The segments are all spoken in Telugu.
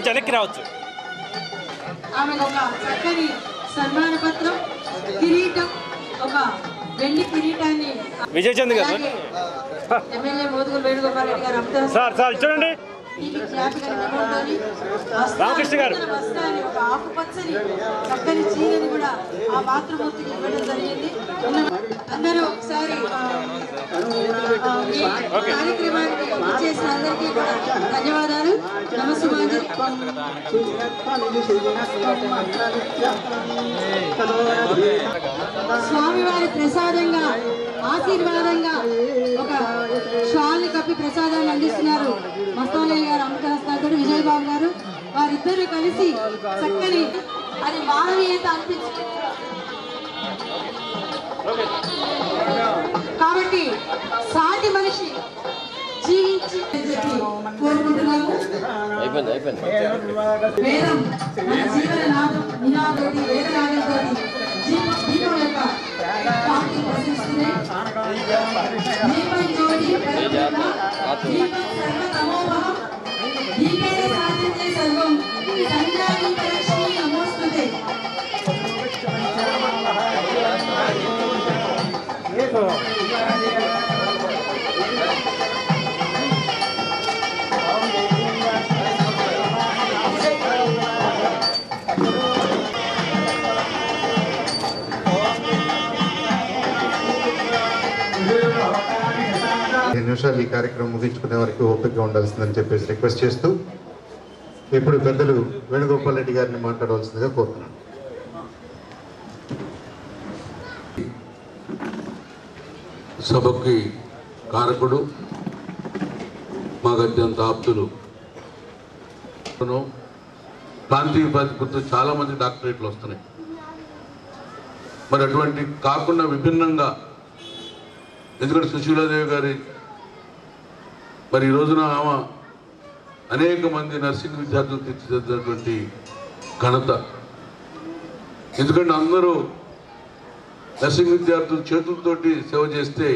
కొంచెం వెనక్కి రావచ్చు ఆమెకు ఒక చక్కని సన్మాన పత్రం కిరీటం ఒక వెండి కిరీటాన్ని విజయచంద్ గారు అలాగే ఎమ్మెల్యే మోదుగుల వేణుగోపాల్ రెడ్డి గారు అమితా సార్ సార్ చూడండి దీనికి జ్ఞాపికగా ఇవ్వడంతోని వస్త్రాన్ని, రామకృష్ణ గారు. నూతన వస్త్రాన్ని, ఒక ఆకుపచ్చని చక్కని చీరని కూడా ఆ మాతృమూర్తికి ఇవ్వడం జరిగింది అందరూ ఒకసారి ఆ, ఆ, ఈ కార్యక్రమానికి చేసిన అందరికీ కూడా ధన్యవాదాలు నమస్సుమాంజలి స్వామివారి ప్రసాదంగా ఆశీర్వాదంగా ఒక షాల్ని కప్పి ప్రసాదాన్ని అందిస్తున్నారు మస్తానయ్య గారు అమృతహస్తాడు విజయబాబు గారు వారిద్దరూ కలిసి చక్కని అది మానవీయత అనిపించింది కాబట్టి సాటి మనిషి జీవించి అని చెప్పి కోరుకుంటున్నాము అయిపోయింది అయిపోయింది వేదం మన జీవన నాదం నినాదోటి వేదనాదంతోటి జీ- దీపం యొక్క కాంతి ప్రసరిస్తుంది దీపం జ్యోతి ప్రజ్వలన, దీపం సర్వతమోభవం, దీపేన సాధ్యతే సర్వం సంధ్యాదీప లక్ష్మీ నమోస్తుతే ఐదు నిమిషాలు ఈ కార్యక్రమం ముగించుకునే వరకు ఓపికగా ఉండాల్సిందని చెప్పేసి రిక్వెస్ట్ చేస్తూ ఇప్పుడు పెద్దలు వేణుగోపాల్ రెడ్డి గారిని మాట్లాడవలసిందిగా కోరుతున్నాను సభకి కారకుడు మాకు అత్యంత ఆప్తులు ప్రాంతీయ ప్రాతిపదికతో చాలా మంది డాక్టరేట్లు వస్తున్నాయి మరి అటువంటి కాకుండా విభిన్నంగా ఎందుకంటే సుశీలాదేవి గారి మరి ఈ రోజున ఆమె అనేక మంది నర్సింగ్ విద్యార్థులు తీర్చిదిద్దినటువంటి ఘనత ఎందుకంటే అందరూ నర్సింగ్ విద్యార్థులు చేతులతోటి సేవ చేస్తే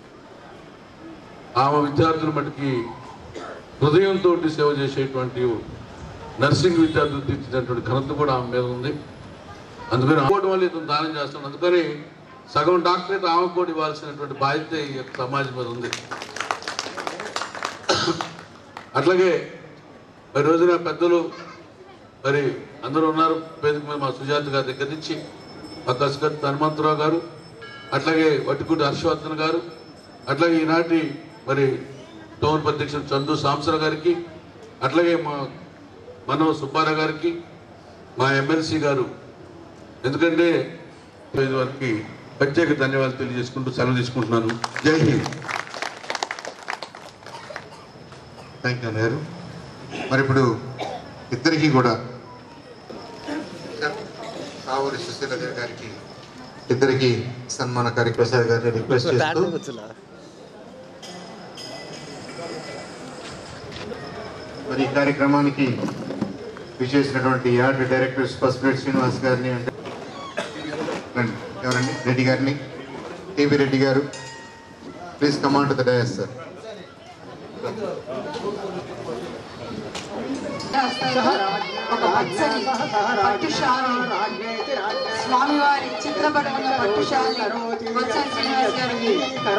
ఆమె విద్యార్థుల మటుకి హృదయంతో సేవ చేసేటువంటి నర్సింగ్ విద్యార్థులు తీర్చినటువంటి ఘనత కూడా ఆమె మీద ఉంది అందుకని అనుకోవడం వల్ల ఇతను దానం చేస్తాను అందుకని సగం డాక్టరేట్ ఆమె కూడా ఇవ్వాల్సినటువంటి బాధ్యత ఈ యొక్క సమాజం మీద ఉంది అట్లాగే మరి రోజున పెద్దలు మరి అందరూ ఉన్నారు వేదిక మీద మా సుజాత గారి దగ్గర నుంచి మా కసకత్ హనుమంతరావు గారు అట్లాగే వట్టిగుడ్డి హర్షవర్ధన్ గారు అట్లాగే ఈనాటి మరి టౌన్ అధ్యక్షుడు చందు సాంసర గారికి అట్లాగే మా మనో సుబ్బారావు గారికి మా ఎమ్మెల్సీ గారు ఎందుకంటే ఇది వారికి ప్రత్యేక ధన్యవాదాలు తెలియజేసుకుంటూ సెలవు తీసుకుంటున్నాను జై హింద్ థ్యాంక్ యూ గారు మరి ఇప్పుడు ఇద్దరికి కూడా కావూరి సుశీలదేవి గారికి ఇద్దరికి సన్మాన కార్యక్రమ గారిని రిక్వెస్ట్ చేస్తూ మరి ఈ కార్యక్రమానికి విచ్చేసినటువంటి యార్డ్ డైరెక్టర్ పసుపురెడ్డి శ్రీనివాస్ గారిని అంటే రండి. ఎవరండి రెడ్డి గారిని టీవీ రెడ్డి గారు please command the dais sir ఒక పచ్చని పట్టు షాల్ని స్వామివారి చిత్రపటం ఉన్న పట్టు షాల్ని బొత్స శ్రీనివాస్ గారికి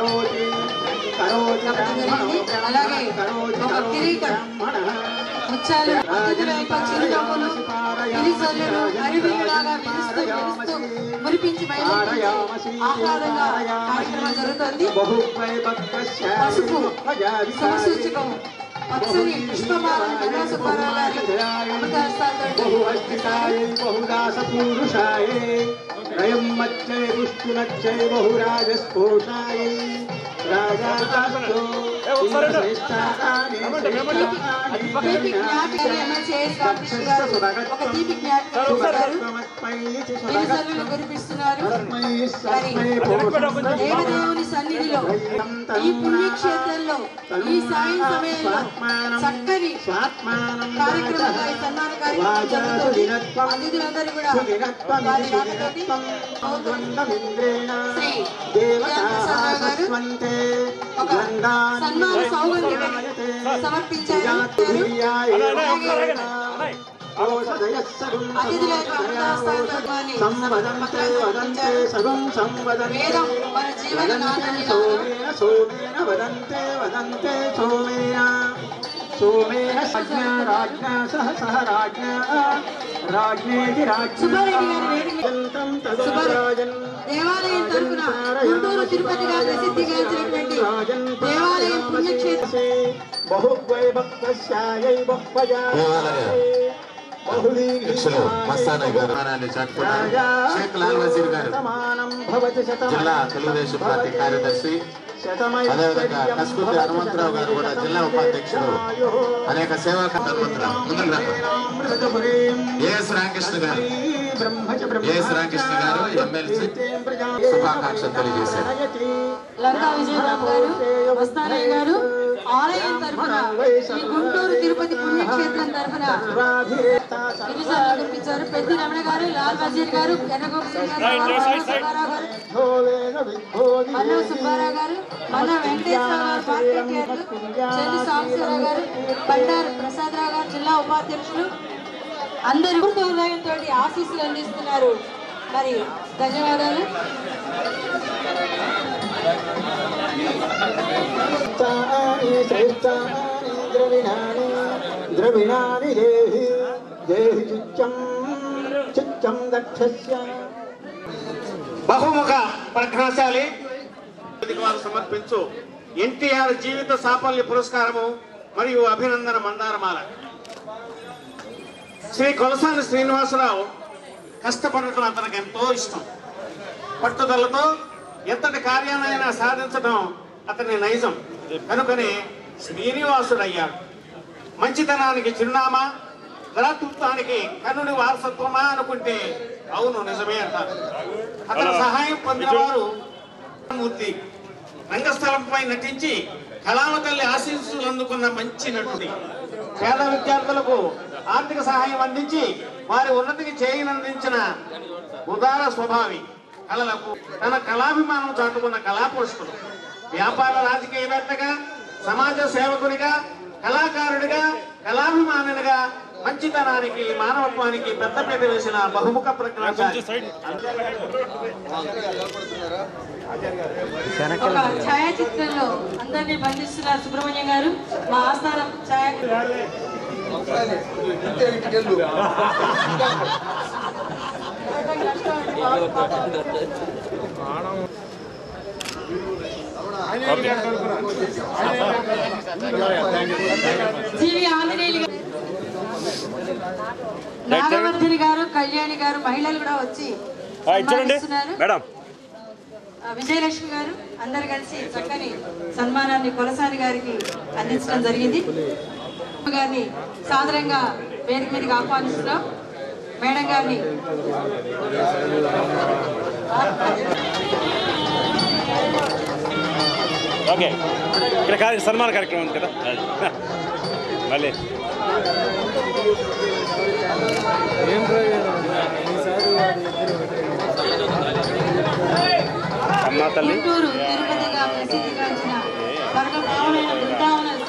ఇవ్వడం జరిగింది. అలాగే ఒక కిరీటం ముత్యాలు అతిథుల యొక్క చిరునవ్వులు గిరిజల్లులు అరివిలాగా విరుస్తూ విరుస్తూ మురిపించి బయలుదేరి ఆహ్లాదంగా కార్యక్రమం జరుగుతుంది పసుపు సమసూచకం పచ్చని పుష్పమాలను మనోసుబ్బారావు గారి అమృతహస్తాలతో రయం మచ్చై పుష్టునచ్చై బహురాజస్ఫోషాయ రాజాస్తాస్తో తీపి జ్ఞాపికలు ఎమ్మెల్సీఎస్ రామకృష్ణ గారు ఒక తీపి జ్ఞాపికలు ఇస్తున్నారు గిరిజల్లులు కురిపిస్తున్నారు మరి దేవదేవుని సన్నిధిలో ఈ పుణ్యక్షేత్రంలో ఈ సాయం సమయంలో చక్కని కార్యక్రమంగా ఈ సన్మాన కార్యక్రమం జరుగుతుంది అతిథులందరూ కూడా వారి రాకతోటి శ్రీ దేవప్రసాదరావు గారు ఒక సన్మాన సౌగంధ్యం సమర్పించారు అతిథుల యొక్క అమృతాస్తాన్ని సంవదంతే వదంతే సర్వం సంవదంతే వేదం మన జీవన నాదని సోమేన సోమేన వదంతే వదంతే సోమేన సోమేన సజ్ఞ రాజ్ఞ సహ సహ రాజ్ఞ రాజ్ఞేతి సుబ్బారెడ్డి గారి వేదిక రాజ్ఞంతం తదరాజన్ దేవాలయం తరపున గుంటూరు తిరుపతిగా ప్రసిద్ధిగాంచినటువంటి దేవాలయం పుణ్యక్షేత్రం బహువై భక్తస్యాయై బహ్వజాయై అధ్యక్షులు మస్తానయ్య గారు ఆహ్వానాన్ని చాటుకున్నారు షేక్ లాల్ వజీర్ గారు శతమానం భవతి జిల్లా తెలుగుదేశం పార్టీ కార్యదర్శి అదేవిధంగా కస్కూతి హనుమంతరావు గారు కూడా జిల్లా ఉపాధ్యక్షుడు అనేక సేవా హనుమంతరావు ముందుకు రా. ఏఎస్ రామకృష్ణ గారు ఏఎస్ రామకృష్ణ గారు ఎమ్మెల్సీ శుభాకాంక్షలు తెలియజేశారు లంకా విజయరామ్ గారు వస్తానయ్య గారు ఆలయం తరపున ఈ గుంటూరు తిరుపతి పుణ్యక్షేత్రం తరపున గిరిజనులు కురిపించారు పెద్ది రమణ గారు లాల్ వజీర్ గారు ఎర్రగోప శ్రీనివాసరావు గారు సుబ్బారావు గారు మల్లవ సుబ్బారావు గారు మల్ల వెంకటేశ్వరరావు గారు పార్టీ చెల్లి సాంబశివరావు గారు బండారు ప్రసాదరావు గారు జిల్లా ఉపాధ్యక్షులు అందరూ హృదయంతో ఆశీస్సులు అందిస్తున్నారు మరి ధన్యవాదాలు ద్రవిణాని ద్రవిణాని దేహి దేహి చిచ్చం చిచ్చం దక్షస్య బహుముఖ ప్రజ్ఞాశాలి వారు సమర్పించు ఎన్టీఆర్ జీవిత సాఫల్య పురస్కారము మరియు అభినందన మందారమాల శ్రీ కొలసాని శ్రీనివాసరావు కష్టపడటం అతనికి ఎంతో ఇష్టం పట్టుదలతో ఎంతటి కార్యాలైనా సాధించడం అతని నైజం కనుకనే శ్రీనివాసుడయ్యాడు మంచితనానికి చిరునామా దాతృత్వానికి కన్నుడి వారసత్వమా అనుకుంటే అవును నిజమే అంటారు అతని సహాయం పొందినవారు మూర్తి రంగస్థలంపై నటించి కళామ తల్లి ఆశీస్సులు అందుకున్న మంచి నటుడి పేద విద్యార్థులకు ఆర్థిక సహాయం అందించి వారి ఉన్నతికి చేయినందించిన ఉదార స్వభావి కళలకు తన కళాభిమానం చాటుకున్న కళాపురుషుడు వ్యాపార రాజకీయవేత్తగా సమాజ సేవకునిగా కళాకారుడిగా కళాభిమానునిగా మంచితనానికి మానవత్వానికి పెద్దపీట వేసిన బహుముఖ ప్రజ్ఞాశాలి ఒక ఛాయాచిత్రంలో అందరినీ బంధిస్తున్నారు సుబ్రహ్మణ్యం గారు మా ఆస్థానం ఛాయా జీవి ఆంజనేయులు గారు నాగవర్ధిని గారు కళ్యాణి గారు మహిళలు కూడా వచ్చి ఆ, ఇది చూడండి సన్మానిస్తున్నారు. మేడం ఆ, విజయలక్ష్మి గారు అందరు కలిసి చక్కని సన్మానాన్ని కొలసాని గారికి అందించడం జరిగింది గారిని సాదరంగా వేదిక మీదకి ఆహ్వానిస్తున్నాం మేడం గారిని ఓకే ఇక్కడ కార్య సన్మాన కార్యక్రమం ఉంది కదా మళ్ళీ అమ్మా తల్లి గుంటూరు తిరుపతిగా ప్రసిద్ధిగాంచిన పరమ పావనైన బృందావన